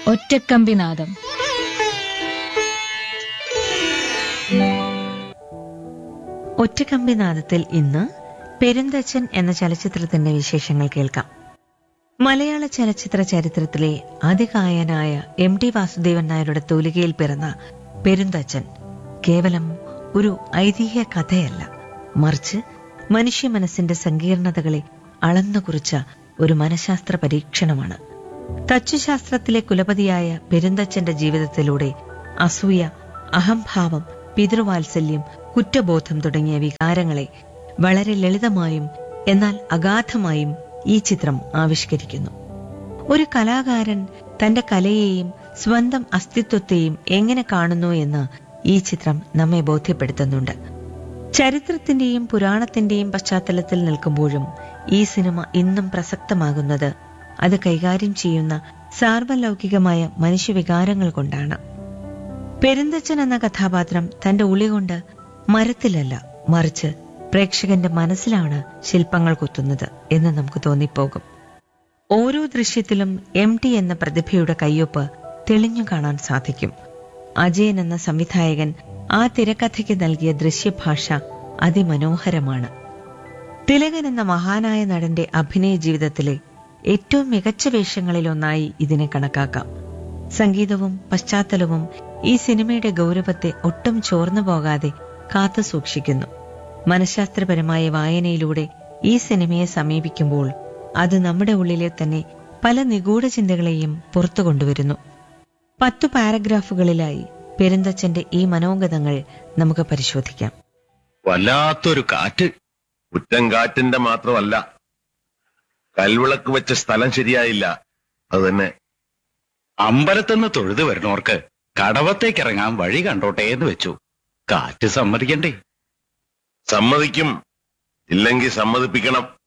ഒറ്റക്കമ്പിനാദം ഒറ്റക്കമ്പിനാദത്തിൽ ഇന്ന് പെരുന്തച്ചൻ എന്ന ചലച്ചിത്രത്തിന്റെ വിശേഷങ്ങൾ കേൾക്കാം മലയാള ചലച്ചിത്ര ചരിത്രത്തിലെ അതികായനായ എം ടി വാസുദേവൻ നായരുടെ തൂലികയിൽ പിറന്ന പെരുന്തച്ചൻ കേവലം ഒരു ഐതിഹ്യ കഥയല്ല മറിച്ച് മനുഷ്യ മനസ്സിന്റെ സങ്കീർണതകളെ അളന്നു കുറിച്ച ഒരു മനഃശാസ്ത്ര പരീക്ഷണമാണ് തച്ചുശാസ്ത്രത്തിലെ കുലപതിയായ പെരുന്തച്ചന്റെ ജീവിതത്തിലൂടെ അസൂയ അഹംഭാവം പിതൃവാത്സല്യം കുറ്റബോധം തുടങ്ങിയ വികാരങ്ങളെ വളരെ ലളിതമായും എന്നാൽ അഗാധമായും ഈ ചിത്രം ആവിഷ്കരിക്കുന്നു ഒരു കലാകാരൻ തന്റെ കലയെയും സ്വന്തം അസ്തിത്വത്തെയും എങ്ങനെ കാണുന്നു എന്ന് ഈ ചിത്രം നമ്മെ ബോധ്യപ്പെടുത്തുന്നുണ്ട് ചരിത്രത്തിന്റെയും പുരാണത്തിന്റെയും പശ്ചാത്തലത്തിൽ നിൽക്കുമ്പോഴും ഈ സിനിമ ഇന്നും പ്രസക്തമാകുന്നത് അത് കൈകാര്യം ചെയ്യുന്ന സാർവലൗകികമായ മനുഷ്യവികാരങ്ങൾ കൊണ്ടാണ് പെരുന്തച്ചൻ എന്ന കഥാപാത്രം തന്റെ ഉളി കൊണ്ട് മരത്തിലല്ല മറിച്ച് പ്രേക്ഷകന്റെ മനസ്സിലാണ് ശില്പങ്ങൾ കുത്തുന്നത് എന്ന് നമുക്ക് തോന്നിപ്പോകും ഓരോ ദൃശ്യത്തിലും എം ടി എന്ന പ്രതിഭയുടെ കയ്യൊപ്പ് തെളിഞ്ഞു കാണാൻ സാധിക്കും അജയൻ എന്ന സംവിധായകൻ ആ തിരക്കഥയ്ക്ക് നൽകിയ ദൃശ്യഭാഷ അതിമനോഹരമാണ് തിലകൻ എന്ന മഹാനായ നടന്റെ അഭിനയ ജീവിതത്തിലെ ഏറ്റവും മികച്ച വേഷങ്ങളിലൊന്നായി ഇതിനെ കണക്കാക്കാം സംഗീതവും പശ്ചാത്തലവും ഈ സിനിമയുടെ ഗൗരവത്തെ ഒട്ടും ചോർന്നു പോകാതെ കാത്തു സൂക്ഷിക്കുന്നു മനഃശാസ്ത്രപരമായ വായനയിലൂടെ ഈ സിനിമയെ സമീപിക്കുമ്പോൾ അത് നമ്മുടെ ഉള്ളിലെ തന്നെ പല നിഗൂഢ ചിന്തകളെയും പുറത്തു കൊണ്ടുവരുന്നു പത്തു പാരഗ്രാഫുകളിലായി പെരുന്തച്ചന്റെ ഈ മനോഗതങ്ങൾ നമുക്ക് പരിശോധിക്കാം വല്ലാത്തൊരു കാറ്റ് കുറ്റം കാറ്റിന്റെ മാത്രമല്ല കൽവിളക്ക് വെച്ച സ്ഥലം ശരിയായില്ല അത് തന്നെ അമ്പലത്തുനിന്ന് തൊഴുത് വരുന്നവർക്ക് കടവത്തേക്ക് ഇറങ്ങാൻ വഴി കണ്ടോട്ടെ എന്ന് വെച്ചു കാറ്റ് സമ്മതിക്കണ്ടേ സമ്മതിക്കും ഇല്ലെങ്കിൽ സമ്മതിപ്പിക്കണം